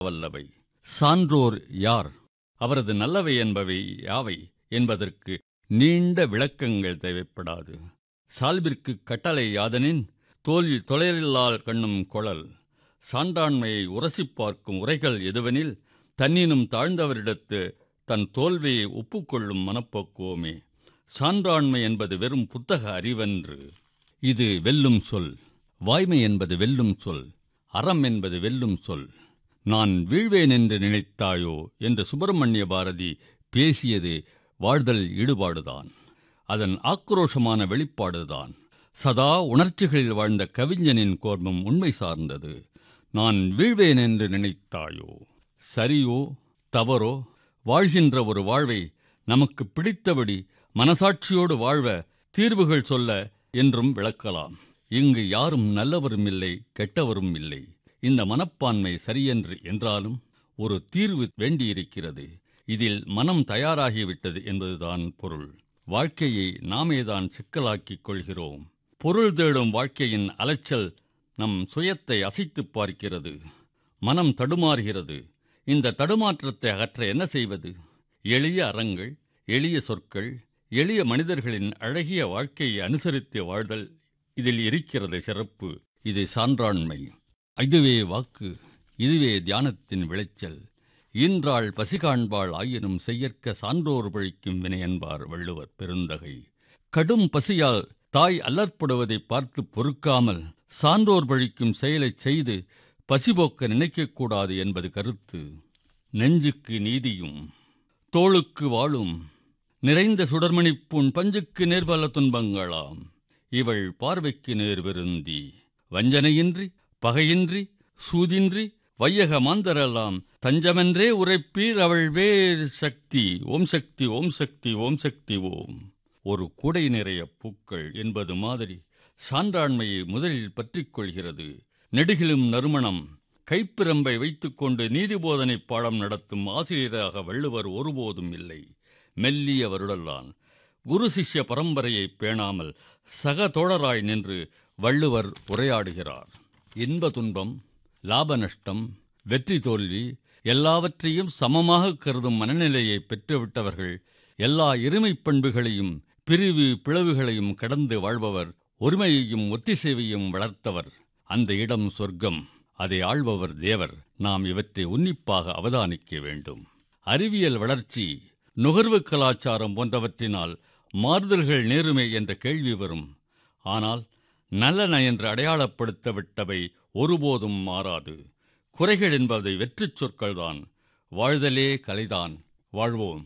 வல்லவை சான்றோர் யார் அவரது நல்லவை என்பவை யாவை என்பதற்கு நீண்ட விளக்கங்கள் தேவைப்படாது சால்பிற்கு கட்டளை யாதனின் தோல்வி தொலையில்லால் கண்ணும் கொளல் சான்றாண்மையை உரசிப் பார்க்கும் உரைகள் எதுவெனில் தன்னினும் தாழ்ந்தவரிடத்து தன் தோல்வியை ஒப்புக்கொள்ளும் மனப்போக்குவமே சான்றாண்மை என்பது வெறும் புத்தக அறிவன்று இது வெல்லும் சொல் வாய்மை என்பது வெல்லும் சொல் அறம் என்பது வெல்லும் சொல் நான் வீழ்வேன் என்று நினைத்தாயோ என்று சுப்பிரமணிய பாரதி பேசியது வாழ்தல் ஈடுபாடுதான் அதன் ஆக்ரோஷமான வெளிப்பாடுதான் சதா உணர்ச்சிகளில் வாழ்ந்த கவிஞனின் கோர்மம் உண்மை சார்ந்தது நான் வீழ்வேன் என்று நினைத்தாயோ சரியோ தவறோ வாழ்கின்ற ஒரு வாழ்வை நமக்கு பிடித்தபடி மனசாட்சியோடு வாழ்வ தீர்வுகள் சொல்ல என்றும் விளக்கலாம் இங்கு யாரும் நல்லவரும் இல்லை கெட்டவரும் இல்லை இந்த மனப்பான்மை சரியென்று என்றாலும் ஒரு தீர்வு வேண்டியிருக்கிறது இதில் மனம் தயாராகிவிட்டது என்பதுதான் பொருள் வாழ்க்கையை நாமேதான் சிக்கலாக்கிக் கொள்கிறோம் பொருள் தேடும் வாழ்க்கையின் அலைச்சல் நம் சுயத்தை அசைத்துப் பார்க்கிறது மனம் தடுமாறுகிறது இந்த தடுமாற்றத்தை அகற்ற என்ன செய்வது எளிய அறங்கள் எளிய சொற்கள் எளிய மனிதர்களின் அழகிய வாழ்க்கையை அனுசரித்து வாழ்தல் இதில் இருக்கிறது சிறப்பு இது சான்றாண்மை இதுவே வாக்கு இதுவே தியானத்தின் விளைச்சல் ஈன்றாள் பசி காண்பாள் ஆயினும் செய்யற்க சான்றோர் பழிக்கும் வினை என்பார் வள்ளுவர் பெருந்தகை கடும் பசியால் தாய் அல்லற்படுவதை பார்த்து பொறுக்காமல் சான்றோர் பழிக்கும் செயலைச் செய்து பசிபோக்க நினைக்கக்கூடாது என்பது கருத்து நெஞ்சுக்கு நீதியும் தோளுக்கு வாழும் நிறைந்த சுடர்மணிப்பூன் பஞ்சுக்கு நேர்பல துன்பங்களாம் இவள் பார்வைக்கு நேர் விருந்தி வஞ்சனையின்றி பகையின்றி சூதின்றி வையக மாந்தரெல்லாம் தஞ்சமென்றே உரைப்பீர் அவள் வேர் சக்தி ஓம் சக்தி ஓம் சக்தி ஓம் சக்தி ஓம் ஒரு கூடை நிறைய பூக்கள் என்பது மாதிரி சான்றாண்மையை முதலில் பற்றிக் கொள்கிறது நெடுகிலும் நறுமணம் கைப்பிரம்பை வைத்துக்கொண்டு நீதிபோதனை பாடம் நடத்தும் ஆசிரியராக வள்ளுவர் ஒருபோதும் இல்லை மெல்லிய வருடல்லான் குரு சிஷ்ய பரம்பரையை பேணாமல் சக தோழராய் நின்று வள்ளுவர் உரையாடுகிறார் இன்ப துன்பம் லாப நஷ்டம் வெற்றி தோல்வி எல்லாவற்றையும் சமமாக கருதும் மனநிலையை பெற்றுவிட்டவர்கள் எல்லா இருமைப் பண்புகளையும் பிரிவு பிளவுகளையும் கடந்து வாழ்பவர் ஒருமையையும் ஒத்திசைவையும் வளர்த்தவர் அந்த இடம் சொர்க்கம் அதை ஆள்பவர் தேவர் நாம் இவற்றை உன்னிப்பாக அவதானிக்க வேண்டும் அறிவியல் வளர்ச்சி நுகர்வு கலாச்சாரம் போன்றவற்றினால் மாறுதல்கள் நேருமே என்ற கேள்வி வரும் ஆனால் நல்லன என்று அடையாளப்படுத்த விட்டவை ஒருபோதும் மாறாது குறைகள் என்பதை வெற்றிச் சொற்கள்தான் வாழ்தலே கலைதான் வாழ்வோம்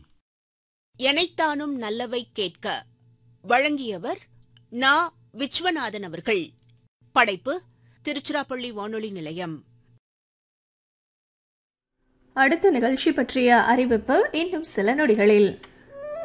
எனைத்தானும் நல்லவை கேட்க வழங்கியவர் நா விஸ்வநாதன் அவர்கள் படைப்பு திருச்சிராப்பள்ளி வானொலி நிலையம் அடுத்த நிகழ்ச்சி பற்றிய அறிவிப்பு இன்னும் சில நொடிகளில்